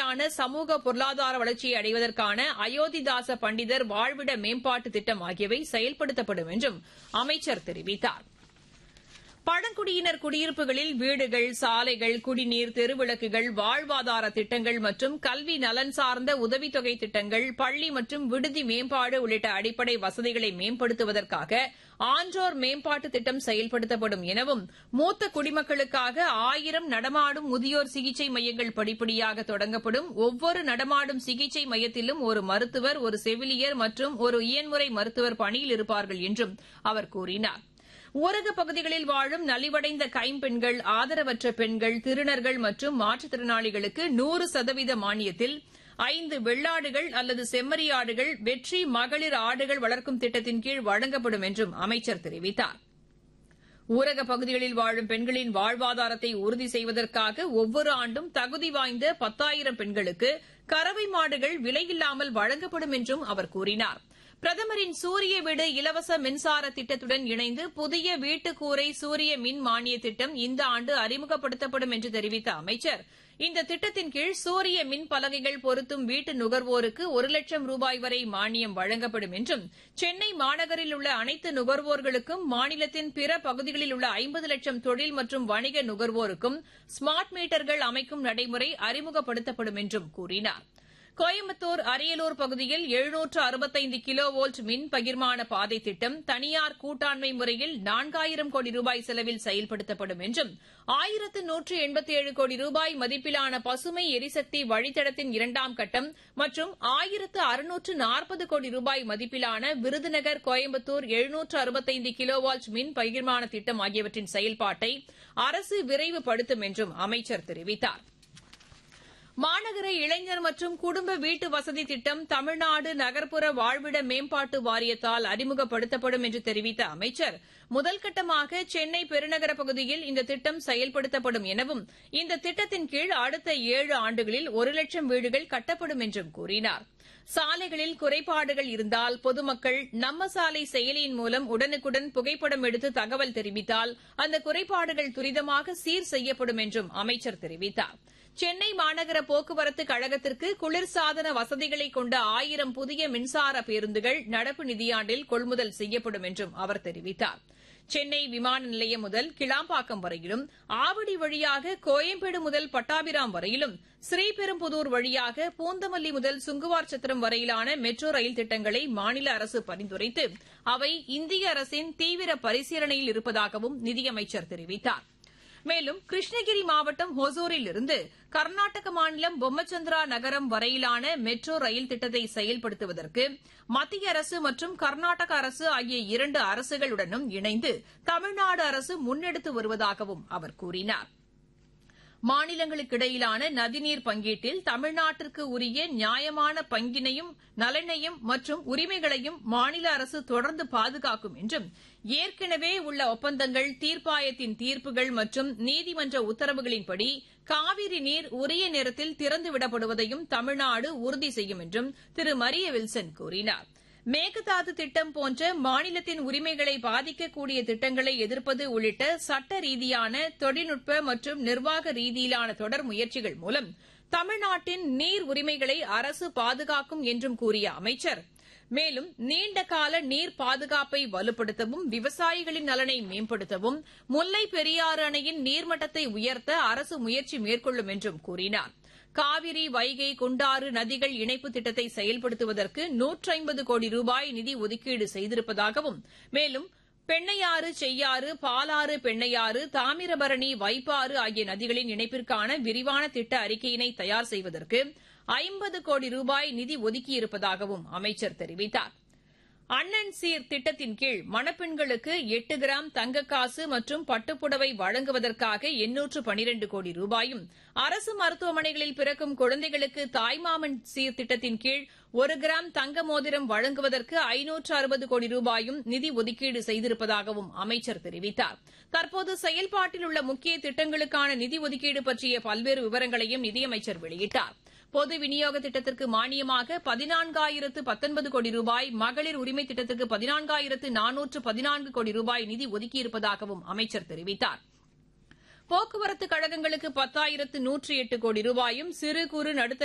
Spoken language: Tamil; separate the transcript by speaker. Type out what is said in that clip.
Speaker 1: நிலையான சமூக பொருளாதார வளர்ச்சியை அடைவதற்கான அயோத்திதாச பண்டிதர் வாழ்விட மேம்பாட்டு திட்டம் ஆகியவை செயல்படுத்தப்படும் என்றும் அமைச்சர் தெரிவித்தாா் பழங்குடியினர் குடியிருப்புகளில் வீடுகள் சாலைகள் குடிநீர் தெருவிளக்குகள் வாழ்வாதார திட்டங்கள் மற்றும் கல்வி நலன் சார்ந்த உதவித்தொகை திட்டங்கள் பள்ளி மற்றும் விடுதி மேம்பாடு உள்ளிட்ட அடிப்படை வசதிகளை மேம்படுத்துவதற்காக ஆன்றோர் மேம்பாட்டு திட்டம் செயல்படுத்தப்படும் எனவும் மூத்த குடிமக்களுக்காக ஆயிரம் நடமாடும் முதியோர் சிகிச்சை மையங்கள் படிப்படியாக தொடங்கப்படும் ஒவ்வொரு நடமாடும் சிகிச்சை மையத்திலும் ஒரு மருத்துவர் ஒரு செவிலியர் மற்றும் ஒரு இயன்முறை மருத்துவர் பணியில் இருப்பார்கள் என்றும் அவர் கூறினாா் ஊரக பகுதிகளில் வாழும் நலிவடைந்த கைம்பெண்கள் ஆதரவற்ற பெண்கள் திருநர்கள் மற்றும் மாற்றுத்திறனாளிகளுக்கு நூறு சதவீத மானியத்தில் ஐந்து வெள்ளாடுகள் அல்லது செம்மறியாடுகள் வெற்றி மகளிர் ஆடுகள் வளர்க்கும் திட்டத்தின் கீழ் வழங்கப்படும் என்றும் அமைச்சர் தெரிவித்தார் ஊரக பகுதிகளில் வாழும் பெண்களின் வாழ்வாதாரத்தை உறுதி செய்வதற்காக ஒவ்வொரு ஆண்டும் தகுதி வாய்ந்த பத்தாயிரம் பெண்களுக்கு கறவை மாடுகள் விலையில்லாமல் வழங்கப்படும் என்றும் அவர் கூறினாா் பிரதமரின் சூரிய வீடு இலவச மின்சார திட்டத்துடன் இணைந்து புதிய வீட்டுக்கூரை சூரிய மின் மானிய திட்டம் இந்த ஆண்டு அறிமுகப்படுத்தப்படும் என்று தெரிவித்த அமைச்சர் இந்த திட்டத்தின் கீழ் சூரிய மின் பலகைகள் பொருத்தும் வீட்டு நுகர்வோருக்கு ஒரு லட்சம் ரூபாய் வரை மானியம் வழங்கப்படும் என்றும் சென்னை மாநகரில் உள்ள அனைத்து நுகர்வோர்களுக்கும் மாநிலத்தின் பிற பகுதிகளில் உள்ள ஐம்பது லட்சம் தொழில் மற்றும் வணிக நுகர்வோருக்கும் ஸ்மார்ட் மீட்டர்கள் அமைக்கும் நடைமுறை அறிமுகப்படுத்தப்படும் என்றும் கூறினாா் கோயம்புத்தூர் அரியலூர் பகுதியில் எழுநூற்று அறுபத்தைந்து கிலோ வோல்ட் மின் பகிர்மான பாதை திட்டம் தனியார் கூட்டாண்மை முறையில் நான்காயிரம் கோடி ரூபாய் செலவில் செயல்படுத்தப்படும் என்றும் ஆயிரத்து நூற்று எண்பத்தி ஏழு கோடி ரூபாய் மதிப்பிலான பசுமை எரிசக்தி வழித்தடத்தின் இரண்டாம் கட்டம் மற்றும் ஆயிரத்து அறுநூற்று நாற்பது கோடி ரூபாய் மதிப்பிலான விருதுநகர் கோயம்புத்தூர் எழுநூற்று அறுபத்தைந்து கிலோவால்ட் மின் பகிர்மான திட்டம் ஆகியவற்றின் செயல்பாட்டை அரசு விரைவுபடுத்தும் என்றும் அமைச்சர் தெரிவித்தாா் மாநகர இளைஞர் மற்றும் குடும்ப வீட்டு வசதி திட்டம் தமிழ்நாடு நகர்ப்புற வாழ்விட மேம்பாட்டு வாரியத்தால் அறிமுகப்படுத்தப்படும் என்று தெரிவித்த அமைச்சர் முதல்கட்டமாக சென்னை பெருநகர பகுதியில் இந்த திட்டம் செயல்படுத்தப்படும் எனவும் இந்த திட்டத்தின் கீழ் அடுத்த ஏழு ஆண்டுகளில் ஒரு லட்சம் வீடுகள் கட்டப்படும் என்றும் கூறினார் சாலைகளில் குறைபாடுகள் இருந்தால் பொதுமக்கள் நம்ம சாலை செயலியின் மூலம் உடனுக்குடன் புகைப்படம் எடுத்து தகவல் தெரிவித்தால் அந்த குறைபாடுகள் துரிதமாக சீர் செய்யப்படும் என்றும் அமைச்சர் தெரிவித்தார் சென்னை மாநகர போக்குவரத்து கழகத்திற்கு குளிர்சாதன வசதிகளை கொண்ட ஆயிரம் புதிய மின்சார பேருந்துகள் நடப்பு நிதியாண்டில் கொள்முதல் செய்யப்படும் என்றும் அவர் தெரிவித்தார் சென்னை விமான நிலையம் முதல் கிளாம்பாக்கம் வரையிலும் ஆவடி வழியாக கோயம்பேடு முதல் பட்டாபிராம் வரையிலும் ஸ்ரீபெரும்புதூர் வழியாக பூந்தமல்லி முதல் சுங்குவார் சத்திரம் வரையிலான மெட்ரோ ரயில் திட்டங்களை மாநில அரசு பரிந்துரைத்து அவை இந்திய அரசின் தீவிர பரிசீலனையில் இருப்பதாகவும் நிதியமைச்சர் தெரிவித்தாா் மேலும் கிருஷ்ணகிரி மாவட்டம் ஹொசூரில் இருந்து கர்நாடக மாநிலம் பொம்மச்சந்திரா நகரம் வரையிலான மெட்ரோ ரயில் திட்டத்தை செயல்படுத்துவதற்கு மத்திய அரசு மற்றும் கர்நாடக அரசு ஆகிய இரண்டு அரசுகளுடனும் இணைந்து தமிழ்நாடு அரசு முன்னெடுத்து வருவதாகவும் அவர் கூறினார் மாநிலங்களுக்கிடையிலான நதிநீர் பங்கீட்டில் தமிழ்நாட்டிற்கு உரிய நியாயமான பங்கினையும் நலனையும் மற்றும் உரிமைகளையும் மாநில அரசு தொடர்ந்து பாதுகாக்கும் என்றும் ஏற்கனவே உள்ள ஒப்பந்தங்கள் தீர்ப்பாயத்தின் தீர்ப்புகள் மற்றும் நீதிமன்ற உத்தரவுகளின்படி காவிரி நீர் உரிய நேரத்தில் திறந்துவிடப்படுவதையும் தமிழ்நாடு உறுதி செய்யும் என்றும் திரு மரிய வில்சன் கூறினார் மேகதாது திட்டம் போன்ற மாநிலத்தின் உரிமைகளை பாதிக்கக்கூடிய திட்டங்களை எதிர்ப்பது உள்ளிட்ட சட்ட ரீதியான தொழில்நுட்ப மற்றும் நிர்வாக ரீதியிலான தொடர் முயற்சிகள் மூலம் தமிழ்நாட்டின் நீர் உரிமைகளை அரசு பாதுகாக்கும் என்றும் கூறிய அமைச்சர் மேலும் நீண்டகால நீர் பாதுகாப்பை வலுப்படுத்தவும் விவசாயிகளின் நலனை மேம்படுத்தவும் முல்லை பெரியாறு அணையின் நீர்மட்டத்தை உயர்த்த அரசு முயற்சி மேற்கொள்ளும் என்றும் கூறினார் காவிரி வைகை குண்டாறு நதிகள் இணைப்பு திட்டத்தை செயல்படுத்துவதற்கு நூற்றி ஐம்பது கோடி ரூபாய் நிதி ஒதுக்கீடு செய்திருப்பதாகவும் மேலும் பெண்ணையாறு செய்யாறு பாலாறு பெண்ணையாறு தாமிரபரணி வைப்பாறு ஆகிய நதிகளின் இணைப்பிற்கான விரிவான திட்ட அறிக்கையினை தயார் செய்வதற்கு ஐம்பது கோடி ரூபாய் நிதி ஒதுக்கியிருப்பதாகவும் அமைச்சர் தெரிவித்தார் அண்ணன் சீர் திட்டத்தின் கீழ் மணப்பெண்களுக்கு எட்டு கிராம் தங்கக்காசு மற்றும் பட்டுப்புடவை வழங்குவதற்காக எண்ணூற்று பனிரண்டு கோடி ரூபாயும் அரசு மருத்துவமனைகளில் பிறக்கும் குழந்தைகளுக்கு தாய்மாமன் சீர் திட்டத்தின் கீழ் ஒரு கிராம் தங்க மோதிரம் வழங்குவதற்கு ஐநூற்று அறுபது கோடி ரூபாயும் நிதி ஒதுக்கீடு செய்திருப்பதாகவும் அமைச்சர் தெரிவித்தார் தற்போது செயல்பாட்டில் உள்ள முக்கிய திட்டங்களுக்கான நிதி ஒதுக்கீடு பற்றிய பல்வேறு விவரங்களையும் நிதியமைச்சர் வெளியிட்டார் பொது விநியோக திட்டத்திற்கு மானியமாக பதினான்காயிரத்து பத்தொன்பது கோடி ரூபாய் மகளிர் உரிமை திட்டத்திற்கு பதினான்காயிரத்து நானூற்று பதினான்கு கோடி ரூபாய் நிதி ஒதுக்கியிருப்பதாகவும் அமைச்சர் தெரிவித்தார் போக்குவரத்து கழகங்களுக்கு பத்தாயிரத்து நூற்றி எட்டு கோடி ரூபாயும் சிறு குறு நடுத்தர